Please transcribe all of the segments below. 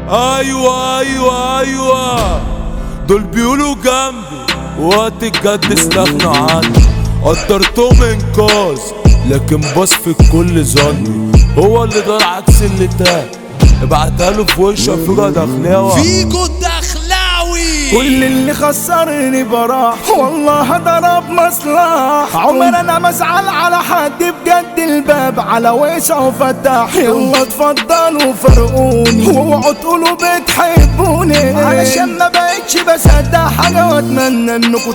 ايوه ايوه ايوه دول بيقولوا جنبي وقت الجد استغنوا عني قدرتهم انقاذ لكن بصفي الكل ظني هو اللي دار عكس اللي تاه ابعتها له في وشه فيجا داخليه فيجو الدخلاوي كل اللي خسرني براح والله ضرب مصلح عمر انا ما ازعل على حد بجد الباب على وسع وفتح يلا اتفضلوا فرقوني واوعوا تقولوا بتحبوني علشان ما بقتش بصدق حاجه واتمنى انكم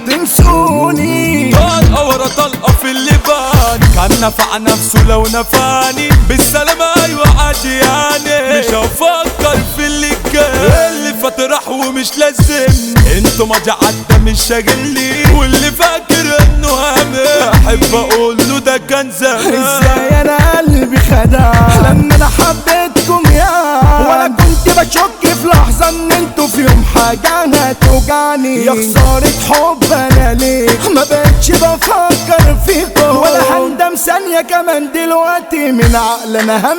تنسوني طلقه ورا طلقه في اللبان كان نفع نفسه لو نفاني بالسلامة ايوه عادي يعني مش هفكر في اللي كان اللي فات راح ومش لازم انتوا ما عدى مش شاغلني واللي فاكر انه هامل احب اقول له ده كان زمان ازاي انا قلبي خدع لما انا حبيتكم يا ولا كنت بشك في لحظة ان انتوا في يوم حاجة هتوجعني يا خسارة حب انا ليه ما بقتش بفكر فيكم ولا هندم ثانية كمان دلوقتي من عقل انا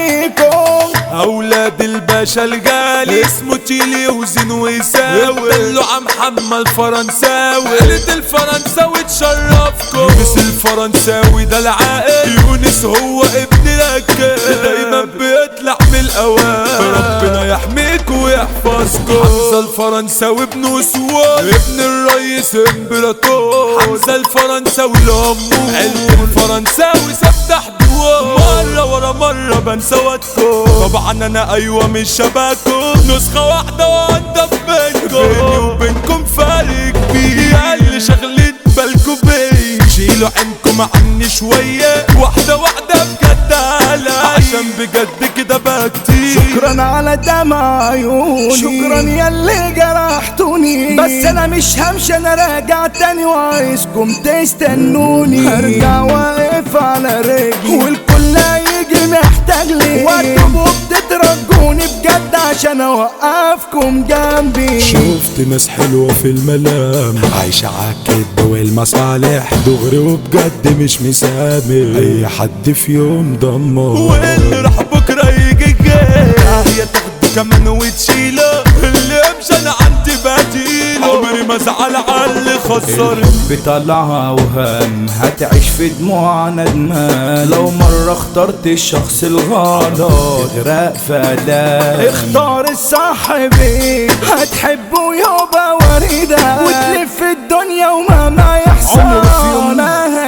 همحيكم اولاد الباشا الغالي اسمه تيلي وزين ويساوي دلوا عم محمد فرنساوي قلت الفرنساوي تشرفكم بس الفرنساوي ده العاقل يونس هو ابن لك دايما بيطلع من الاوان ربنا يحميك ويحفظكم حمزه الفرنساوي ابن اسوان ابن الرئيس امبراطور حمزه الفرنساوي لامه علم الفرنساوي سفتح دوار مرة ورا مرة بنسى واتكم طبعا انا ايوه مش شبهكم نسخة واحدة وانضف منكم بيني وبينكم فرق كبير اللي شغلين بالكم بيه شيلوا عينكم عني شوية واحدة واحدة بجد على عشان بجد كده بقى كتير شكرا على دمع عيوني شكرا يا اللي جرحتوني بس انا مش همشي انا راجع تاني وعايزكم تستنوني هرجع واقف على رجلي والكل هيجي محتاج لي وانتوا بتترجوني بجد عشان اوقفكم جنبي شفت ناس حلوة في الملام عايشة عالكدب والمصالح دغري وبجد مش مسامح أي حد في يوم دمر واللي راح بكره يجي جاي هي تاخده كمان وتشيله اللي مش انا عندي بديله عمري ما ازعل على اللي خسرني بطلعها اوهام هتعيش في دموع ندمان لو مرة اخترت الشخص الغلط تغرق في آلام اختار الصح بيك هتحبه يبقى وردة وتلف الدنيا ومهما يحصل عمره في يوم ما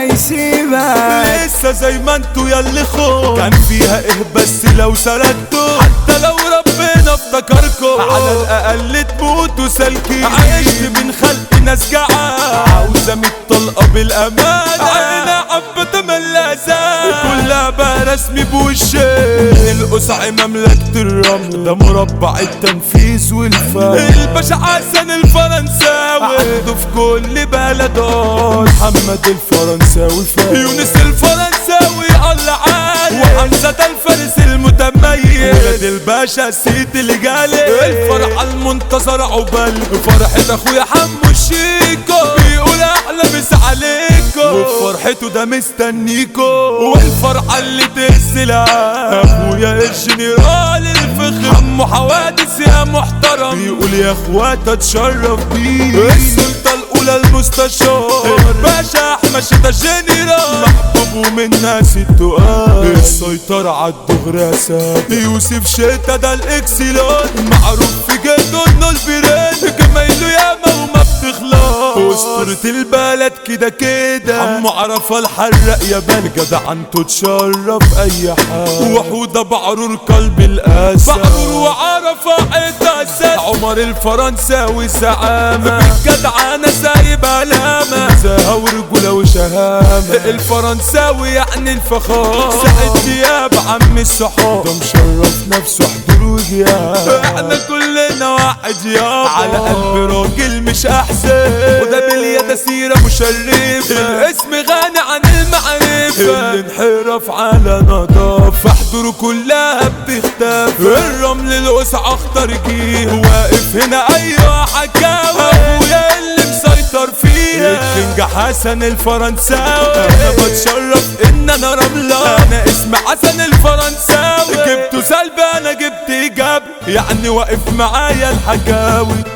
هيسيبك لسه زي ما انتوا يا اللي خون كان فيها ايه بس لو سردتوا حتى لو ربنا افتكركم على الاقل تموتوا سالكين عشت من خلق ناس جعان عاوزه ميت طلقه بالامانه عيننا حبه ملازان كلها بقى رسمي بوشي من القصع مملكه الرمل ده مربع التنفيذ والفن الباشا حسن الفرنساوي عنده في كل بلده محمد الفرنساوي فاهم يونس الفرنساوي الله عالي وحمزة الفارس المتميز ولاد الباشا السيد اللي جالي الفرحة المنتصرة عقبال فرحة اخويا حمو الشيكو بيقول احلى مس عليكو وفرحته ده مستنيكو والفرحة اللي تسلع اخويا الجنرال الفخم حمو حوادث يا محترم بيقول يا اخواتا اتشرف بيه السلطة الاولى المستشار باشا احمد شتا جنرال محبوب ومن ناس التقال السيطرة عالدغري اساد يوسف شتا ده الاكسلون معروف في جده انه البراد جمايله ياما وما بتخلص اسطورة البلد كده كده عمو عرفة الحرق يا بال جدع انتو تشرف اي حال وحودة بعرور قلب الاسد بعرور وعرفة اتأسد عمر الفرنساوي زعامة بالجدع انا سايب علامة زها ورجولة وشهامة الفرنساوي يعني الفخار سعد دياب عم الصحاب ده مشرف نفسه حضور وغياب احنا كلنا واحد يابا على قلب راجل مش احسن وده باليد سيرة مشرفة الاسم غني عن المعرفة اللي انحرف على نظافة حضوره كلها بتختفي الرمل القسع اخطر جيه واقف هنا ايوه حكاوي ابويا اللي مسيطر فيها الكينج حسن الفرنساوي انا بتشرف ان انا رملة انا اسمي حسن الفرنساوي جبته سلبي انا جبت ايجابي جاب يعني واقف معايا الحكاوي